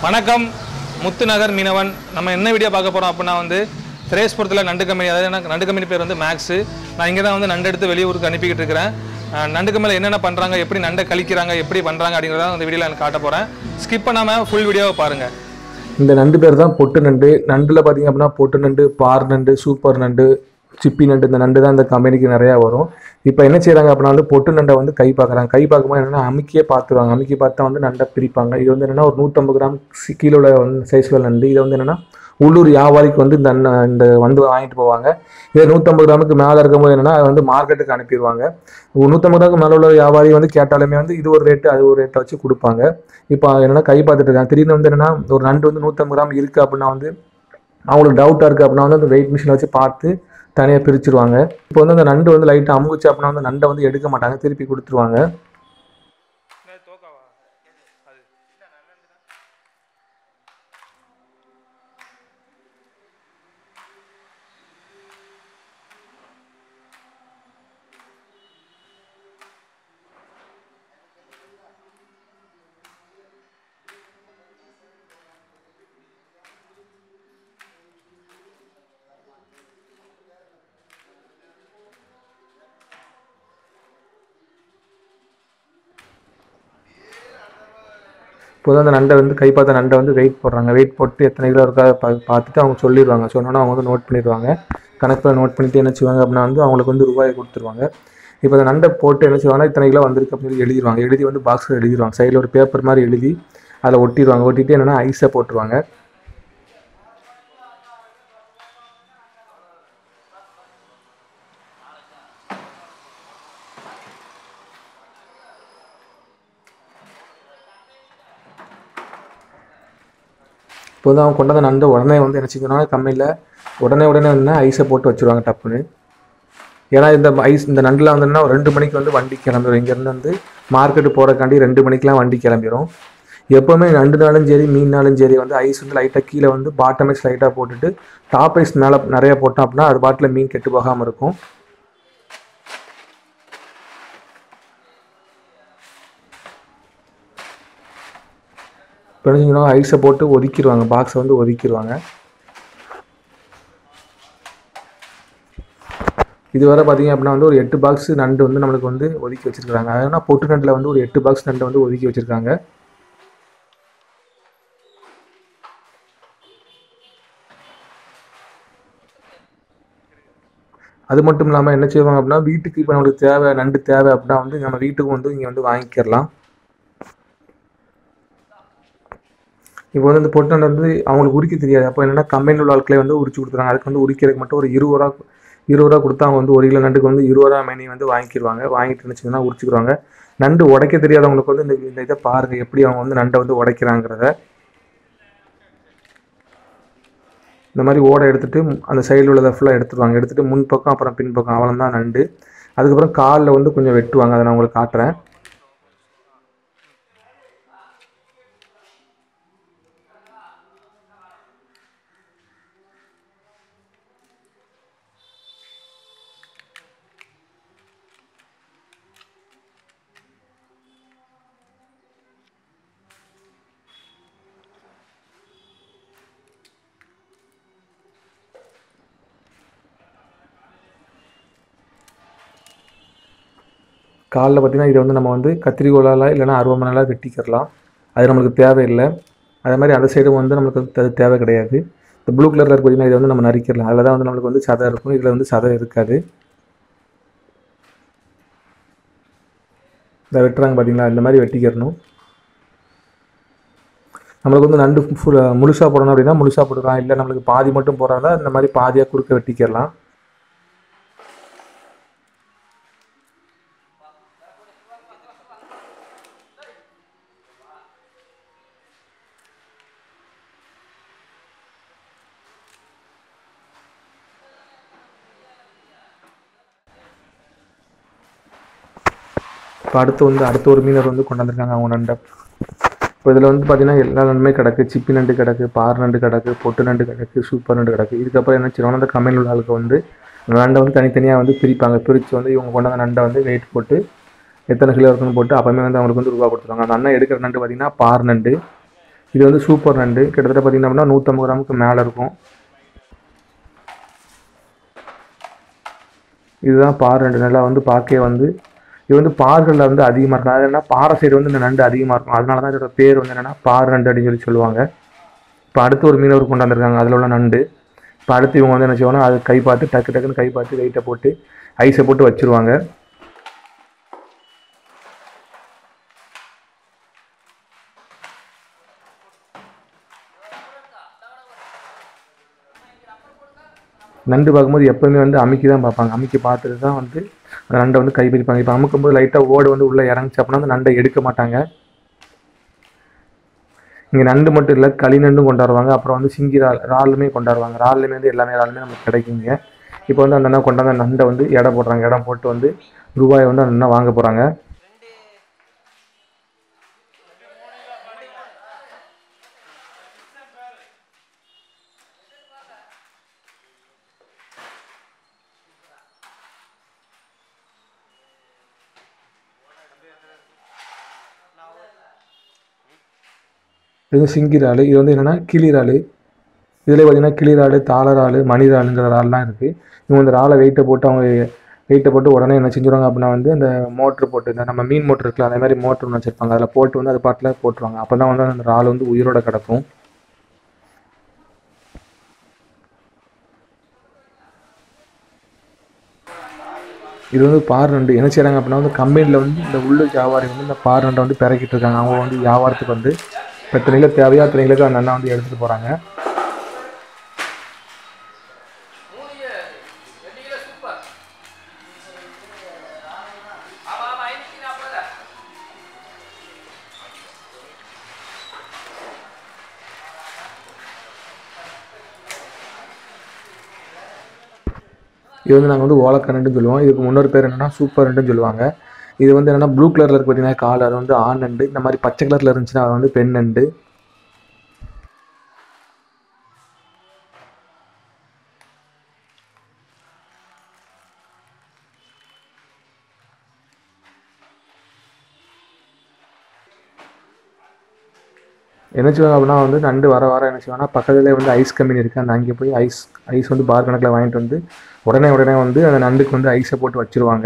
வணக்கம் முத்துநகர் மீனவன் நம்ம என்ன வீடியோ பார்க்க போகிறோம் அப்படின்னா வந்து திரேஸ்புரத்தில் நண்டு கம்பெனி அதாவது எனக்கு நண்டு கம்பெனி பேர் வந்து மேக்ஸு நான் இங்கே தான் வந்து நண்டு எடுத்து வெளியூருக்கு அனுப்பிக்கிட்டு இருக்கிறேன் அஹ் நண்டு கம்பெனியில் என்னென்ன பண்ணுறாங்க எப்படி நண்டை கழிக்கிறாங்க எப்படி பண்ணுறாங்க அப்படிங்கிறத அந்த வீடியோவில் எனக்கு காட்ட போகிறேன் ஸ்கிப் பண்ணாமல் ஃபுல் வீடியோவை பாருங்கள் இந்த நண்டு பேர் தான் பொட்டு நண்டு நண்டில் பார்த்தீங்க அப்படின்னா பொட்டு நண்டு பார் நண்டு சூப்பர் நண்டு சிப்பி நண்டு இந்த நண்டு தான் இந்த கம்பெனிக்கு நிறையா வரும் இப்போ என்ன செய்கிறாங்க அப்படின்னா வந்து பொட்டு நண்டை வந்து கை பார்க்குறாங்க கை பார்க்கும்போது என்னென்னா அமுக்கியே பார்த்துருவாங்க அமுக்கி பார்த்தா வந்து நண்டை பிரிப்பாங்க இது வந்து என்னென்னா ஒரு நூற்றம்பது கிராம் சி- கிலோவில் வந்து சைஸ்ல நண்டு இது வந்து என்னென்னா உள்ளூர் வியாபாரிக்கு வந்து இந்த அண்ண- இந்த வந்து வாங்கிட்டு போவாங்க இதே நூற்றம்பது கிராமுக்கு மேலே இருக்கும்போது என்னென்னா அதை வந்து மார்க்கெட்டுக்கு அனுப்பிடுவாங்க நூற்றம்பது கிராமுக்கு மேலே உள்ள வியாபாரி வந்து கேட்டாலுமே வந்து இது ஒரு ரேட்டு அது ஒரு ரேட்டை வச்சு கொடுப்பாங்க இப்போ என்னன்னா கை பார்த்துட்டு இருக்காங்க திடீர்னு வந்து என்னன்னா ஒரு நண்டு வந்து நூற்றம்பது கிராம் இருக்குது அப்படின்னா வந்து அவங்களுக்கு டவுட்டாக இருக்குது அப்படின்னா வந்து அந்த வெயிட் மிஷினை வச்சு பார்த்து தனியாக பிரிச்சிருவாங்க இப்போ வந்து அந்த நண்டு வந்து லைட்டாக அமுகுச்சு அப்படின்னா வந்து நண்டை வந்து எடுக்க மாட்டாங்க திருப்பி கொடுத்துருவாங்க இப்போ அந்த நண்டை வந்து கை பார்த்த நண்டை வந்து வெயிட் போடுறாங்க வெயிட் போட்டு எத்தனை கிலோ இருக்கா பா பார்த்துட்டு அவங்க சொல்லிடுவாங்க சொன்னோன்னா அவங்க வந்து நோட் பண்ணிடுவாங்க கணக்கில் நோட் பண்ணிட்டு என்ன செய்வாங்க அப்படின்னா வந்து அவங்களுக்கு வந்து ரூபாயை கொடுத்துருவாங்க இப்போ அந்த நண்டை போட்டு என்ன செய்வாங்கன்னா இத்தனை கிலோ வந்திருக்கு அப்படின்னு சொல்லி எழுதிடுவாங்க எழுதி வந்து பாக்ஸில் எழுதிடுவாங்க சைடில் ஒரு பேப்பர் மாதிரி எழுதி அதில் ஒட்டிடுவாங்க ஒட்டிட்டு என்னென்னா ஐஸை போட்டுருவாங்க இப்போ வந்து அவங்க கொண்டு வந்த நண்டை உடனே வந்து என்ன செஞ்சுருவாங்க கம்மியில் உடனே உடனே வந்து ஐஸை போட்டு வச்சுருவாங்க டப்புன்னு ஏன்னா இந்த ஐஸ் இந்த நண்டில் வந்தோம்னா ஒரு ரெண்டு மணிக்கு வந்து வண்டி கிளம்பிடும் இங்கேருந்து வந்து மார்க்கெட்டு போகிறக்காண்டி ரெண்டு மணிக்கெலாம் வண்டி கிளம்பிடும் எப்போவுமே நண்டுனாலும் சரி மீன்னாலும் சரி வந்து ஐஸ் வந்து லைட்டாக கீழே வந்து பாட்டம் ஐஸ் லைட்டாக போட்டுட்டு டாப் ஐஸ் மேலே நிறைய போட்டோம் அப்படின்னா அது பாட்டில் மீன் கெட்டு போகாமல் இருக்கும் இப்போ என்ன செஞ்சுருவாங்க ஐஸை போட்டு ஒதுக்கிடுவாங்க பாக்ஸை வந்து ஒதுக்கிடுவாங்க இதுவரை பார்த்தீங்க அப்படின்னா வந்து ஒரு எட்டு பாக்ஸ் நண்டு வந்து நம்மளுக்கு வந்து ஒதுக்கி வச்சிருக்காங்க அதனால் பொட்டு நண்டில் வந்து ஒரு எட்டு பாக்ஸ் நண்டு வந்து ஒதுக்கி வச்சிருக்காங்க அது மட்டும் இல்லாமல் என்ன செய்வாங்க அப்படின்னா வீட்டுக்கு இப்போ நம்மளுக்கு தேவை நண்டு தேவை அப்படின்னா வந்து நம்ம வீட்டுக்கு வந்து இங்கே வந்து வாங்கிக்கிறலாம் இப்போ வந்து இந்த பொட்டு நண்டு வந்து அவங்களுக்கு உரிக்க தெரியாது அப்போ என்னன்னா கம்பெனியில் உள்ள ஆட்களே வந்து உரிச்சு கொடுத்துறாங்க அதுக்கு வந்து உரிக்கிறதுக்கு மட்டும் ஒரு இருபது ரூபா இருபது ரூபா கொடுத்தா அவங்க வந்து ஒரு கிலோ நண்டுக்கு வந்து இருபது ரூபா மேனி வந்து வாங்கிக்கிடுவாங்க வாங்கிட்டு இருந்துச்சுன்னா உரிச்சுக்குவாங்க நண்டு உடைக்க தெரியாதவங்களுக்கு வந்து இந்த இந்த இதை பாருங்க எப்படி அவங்க வந்து நண்டை வந்து உடைக்கிறாங்கிறத இந்த மாதிரி ஓடை எடுத்துட்டு அந்த சைடில் உள்ளதை ஃபுல்லாக எடுத்துருவாங்க எடுத்துட்டு முன் பக்கம் அப்புறம் பின் பக்கம் அவ்வளோதான் நண்டு அதுக்கப்புறம் காலில் வந்து கொஞ்சம் வெட்டுவாங்க அதை நான் உங்களுக்கு காட்டுறேன் காலில் பார்த்தீங்கன்னா இதை வந்து நம்ம வந்து கத்திரிக்கோலால் இல்லைன்னா அருவமனைலாம் வெட்டிக்கிறலாம் அது நம்மளுக்கு தேவையில்லை அதே மாதிரி அந்த சைடும் வந்து நம்மளுக்கு வந்து அது தேவை கிடையாது இந்த ப்ளூ கலரில் இருக்க பார்த்தீங்கன்னா இதை வந்து நம்ம நரிக்கிறலாம் அதில் தான் வந்து நம்மளுக்கு வந்து சதை இருக்கும் இதில் வந்து சதை இருக்காது இந்த வெட்டுறாங்க பார்த்தீங்களா இந்த மாதிரி வெட்டிக்கிறணும் நம்மளுக்கு வந்து நண்டு ஃபுல் முழுசாக போடணும் அப்படின்னா முழுசாக போட்டுக்கலாம் இல்லை நம்மளுக்கு பாதி மட்டும் போடுறதா இந்த மாதிரி பாதியாக குறுக்க வெட்டிக்கிறலாம் இப்போ அடுத்து வந்து அடுத்த ஒரு மீனர் வந்து கொண்டாந்துருக்காங்க அவங்க நண்டை இப்போ இதில் வந்து பார்த்தீங்கன்னா எல்லா நண்டுமே கிடக்கு சிப்பி நண்டு கிடக்கு பார் நண்டு கிடக்கு பொட்டு நண்டு கிடக்கு சூப்பர் நண்டு கிடக்கு இதுக்கப்புறம் என்ன செய்வாங்க அந்த கம்பெனியில் உள்ள ஆளுக்கு வந்து அந்த நண்டை வந்து தனித்தனியாக வந்து பிரிப்பாங்க பிரித்து வந்து இவங்க கொண்டாந்த நண்டை வந்து வெயிட் போட்டு எத்தனை கிலோ இருக்குன்னு போட்டு அப்போமே வந்து அவங்களுக்கு வந்து ரூபா கொடுத்துருவாங்க அந்த அண்ணன் எடுக்கிற நண்டு பார்த்தீங்கன்னா பார் நண்டு இது வந்து சூப்பர் நண்டு கிட்டத்தட்ட பார்த்தீங்கன்னா நூற்றம்பது கிராமுக்கு மேலே இருக்கும் இதுதான் பார் நண்டு நல்லா வந்து பார்க்க வந்து இது வந்து பார்களில் வந்து அதிகமாக இருக்கும் அது என்ன பாறை சைடு வந்து இந்த நண்டு அதிகமாக இருக்கும் அதனால தான் இதோட பேர் வந்து என்னென்னா பார் நண்டு அப்படின்னு சொல்லி சொல்லுவாங்க இப்போ அடுத்து ஒரு மீனவர் கொண்டாந்துருக்காங்க அதில் உள்ள நண்டு இப்போ அடுத்து இவங்க வந்து என்ன செய்வாங்கன்னா அது கை பார்த்து டக்கு டக்குன்னு கை பார்த்து வெயிட்டை போட்டு ஐஸை போட்டு வச்சுருவாங்க நண்டு பார்க்கும்போது எப்போவுமே வந்து அமுக்கி தான் பார்ப்பாங்க அமுக்கி பார்த்துட்டு தான் வந்து அந்த நண்டை வந்து கைப்பிடிப்பாங்க இப்போ அமுக்கும்போது லைட்டாக ஓடு வந்து உள்ளே இறங்குச்சு அப்படின்னா அந்த நண்டை எடுக்க மாட்டாங்க இங்கே நண்டு மட்டும் இல்லை களி நண்டும் கொண்டாடுவாங்க அப்புறம் வந்து சிங்கி இறால் இறாலுமே கொண்டாடுவாங்க இறாலுமே வந்து எல்லாமே இறாலுமே நமக்கு கிடைக்குங்க இப்போ வந்து அந்த அண்ணா கொண்டாந்த நண்டை வந்து எடை போடுறாங்க இடம் போட்டு வந்து ரூபாயை வந்து அந்த அண்ணா வாங்க போகிறாங்க இது வந்து சிங்கி இறால் இது வந்து என்னென்னா கிளி இறால் இதில் பார்த்தீங்கன்னா கிளி இறால் தாள இறால் மணி இறாலுங்கிற இறால்லாம் இருக்குது இவங்க இந்த இறாலை வெயிட்டை போட்டு அவங்க வெயிட்டை போட்டு உடனே என்ன செஞ்சுருவாங்க அப்படின்னா வந்து அந்த மோட்ரு போட்டு இந்த நம்ம மீன் மோட்ரு இருக்குல்ல அதே மாதிரி மோட்ரு ஒன்று வச்சுருப்பாங்க அதில் போட்டு வந்து அது பாட்டில் போட்டுருவாங்க அப்போ தான் வந்து அந்த இறால் வந்து உயிரோட கிடக்கும் இது வந்து பார் நண்டு என்ன செய்கிறாங்க அப்படின்னா வந்து கம்பெனியில் வந்து இந்த உள்ளு வியாபாரி வந்து இந்த பார் நண்டை வந்து பிறக்கிட்டு இருக்காங்க அவங்க வந்து வியாபாரத்துக்கு வந்து இப்போ இத்தனையில தேவையா இத்தனைகளுக்கு அந்த அண்ணா வந்து எடுத்துகிட்டு போகிறாங்க இது வந்து நாங்கள் வந்து ஓலக்கரண்டுன்னு சொல்லுவோம் இதுக்கு முன்னொரு பேர் என்னன்னா சூப்பர் நண்டுன்னு சொல்லுவாங்க இது வந்து என்னன்னா ப்ளூ கலரில் இருக்கு பார்த்தீங்கன்னா கால் அது வந்து ஆண் நண்டு இந்த மாதிரி பச்சை கலரில் இருந்துச்சுன்னா அது வந்து பெண் நண்டு என்ன செய்வாங்க அப்படின்னா வந்து நண்டு வர வர என்ன செய்வாங்கன்னா பக்கத்துலேயே வந்து ஐஸ் கம்பெனி இருக்குது அந்த அங்கே போய் ஐஸ் ஐஸ் வந்து பார் கணக்கில் வாங்கிட்டு வந்து உடனே உடனே வந்து அந்த நண்டுக்கு வந்து ஐஸை போட்டு வச்சிருவாங்க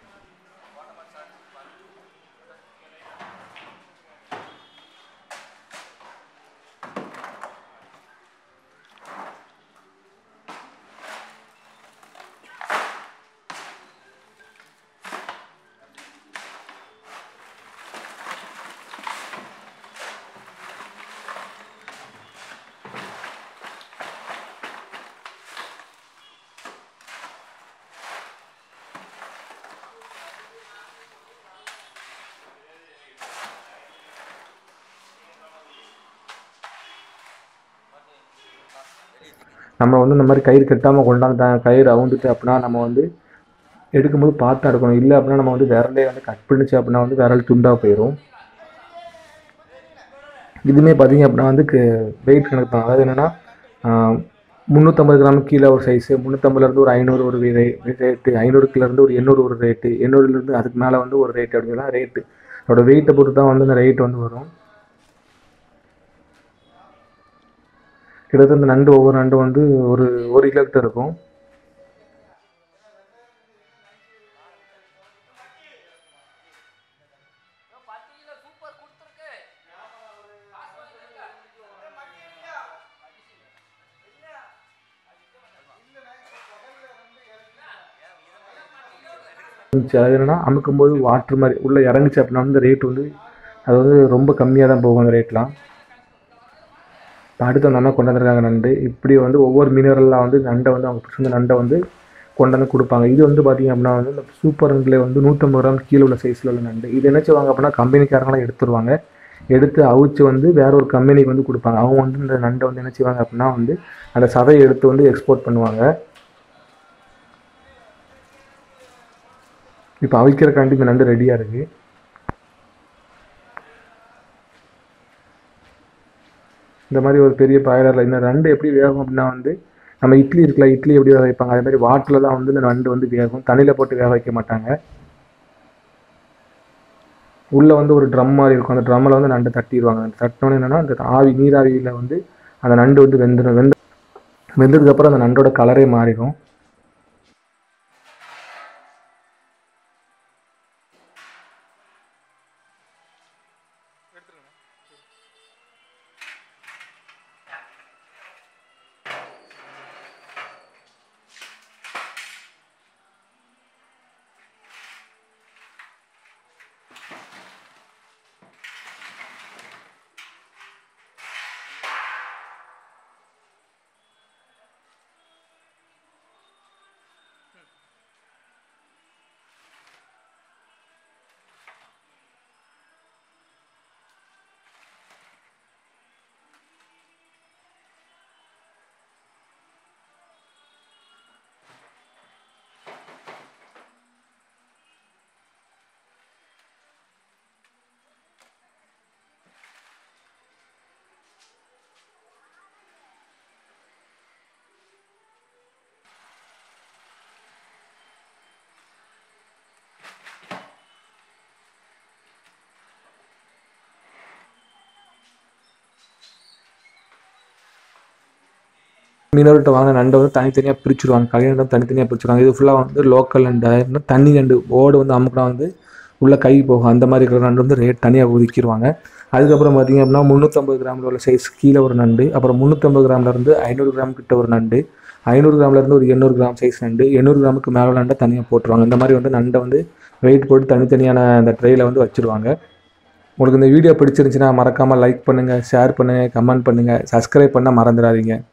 நம்ம வந்து இந்த மாதிரி கயிறு கட்டாமல் கொண்டாந்துட்டாங்க கயிறு அவுந்துட்டு அப்படின்னா நம்ம வந்து எடுக்கும்போது பார்த்து எடுக்கணும் இல்லை அப்படின்னா நம்ம வந்து விரலே வந்து கட் பண்ணிச்சு அப்படின்னா வந்து விரல் துண்டாக போயிடும் இதுவுமே பார்த்தீங்க அப்படின்னா வந்து வெயிட் கணக்கு தான் அதாவது என்னென்னா முந்நூற்றம்பது கிராம் கீழே ஒரு சைஸு முந்நூற்றம்பதுலேருந்து ஒரு ஐநூறு ஒரு ரேட்டு ஐநூறுக்குலேருந்து ஒரு எண்ணூறு ஒரு ரேட்டு எண்ணூறுலேருந்து அதுக்கு மேலே வந்து ஒரு ரேட் அப்படின்னா ரேட்டு அதோட வெயிட்டை பொறுத்து தான் வந்து அந்த ரேட் வந்து வரும் கிட்டத்தட்ட இந்த நண்டு ஒவ்வொரு நண்டு வந்து ஒரு ஒரு கிலோ கிட்ட இருக்கும் இருந்துச்சு அது என்னன்னா அமுக்கும்போது வாட்டர் மாதிரி உள்ளே இறங்குச்சு அப்படின்னா வந்து ரேட் வந்து அது வந்து ரொம்ப கம்மியாக தான் போகும் அந்த ரேட்லாம் இப்போ அடுத்து அந்த அண்ணா கொண்டு வந்திருக்காங்க நண்டு இப்படி வந்து ஒவ்வொரு மீனவரெல்லாம் வந்து நண்டை வந்து அவங்க பிடிச்சிருந்த நண்டை வந்து கொண்டு வந்து கொடுப்பாங்க இது வந்து பார்த்திங்க அப்படின்னா வந்து இந்த சூப்பர் நண்டில் வந்து நூற்றம்பது கிராம் கீழே உள்ள சைஸில் உள்ள நண்டு இது என்ன செய்வாங்க அப்படின்னா கம்பெனிக்காரங்களாம் எடுத்துருவாங்க எடுத்து அவிச்சு வந்து வேற ஒரு கம்பெனிக்கு வந்து கொடுப்பாங்க அவங்க வந்து இந்த நண்டை வந்து என்ன செய்வாங்க அப்படின்னா வந்து அந்த சதையை எடுத்து வந்து எக்ஸ்போர்ட் பண்ணுவாங்க இப்போ அவிக்கிறக்காண்டி இந்த நண்டு ரெடியாக இருக்குது இந்த மாதிரி ஒரு பெரிய பாய்லரில் இந்த நண்டு எப்படி வேகும் அப்படின்னா வந்து நம்ம இட்லி இருக்குல்ல இட்லி எப்படி வேக வைப்பாங்க அதே மாதிரி வாட்டில் தான் வந்து இந்த நண்டு வந்து வேகும் தண்ணியில் போட்டு வேக வைக்க மாட்டாங்க உள்ளே வந்து ஒரு ட்ரம் மாதிரி இருக்கும் அந்த ட்ரம்மில் வந்து நண்டு தட்டிடுவாங்க அந்த தட்டினோன்னு என்னென்னா அந்த ஆவி நீராவியில் வந்து அந்த நண்டு வந்து வெந்துடும் வெந்து வெந்ததுக்கப்புறம் அந்த நண்டோட கலரே மாறிடும் மீனவர்கிட்ட வாங்கின நண்டை வந்து தனித்தனியாக பிரிச்சுருவாங்க கல்யாணம் தனித்தனியாக பிரிச்சுருவாங்க இது ஃபுல்லாக வந்து லோக்கல் நண்டு இன்னும் தண்ணி நண்டு ஓடு வந்து அமுக்கினா வந்து உள்ள கை போகும் அந்த மாதிரி இருக்கிற நண்டு வந்து ரேட் தனியாக ஒதுக்கிடுவாங்க அதுக்கப்புறம் பார்த்தீங்க அப்படின்னா முந்நூற்றம்பது கிராமில் உள்ள சைஸ் கீழே ஒரு நண்டு அப்புறம் முந்நூற்றம்பது கிராம்லேருந்து ஐநூறு கிராம் கிட்ட ஒரு நண்டு ஐநூறு கிராம்லேருந்து ஒரு எண்ணூறு கிராம் சைஸ் நண்டு எண்ணூறு கிராமுக்கு மேலே நண்டை தனியாக போட்டுருவாங்க இந்த மாதிரி வந்து நண்டை வந்து வெயிட் போட்டு தனித்தனியான அந்த ட்ரேயில் வந்து வச்சுருவாங்க உங்களுக்கு இந்த வீடியோ பிடிச்சிருந்துச்சுன்னா மறக்காமல் லைக் பண்ணுங்கள் ஷேர் பண்ணுங்கள் கமெண்ட் பண்ணுங்கள் சப்ஸ்கிரைப் பண்ண மறந்துடாதீங்க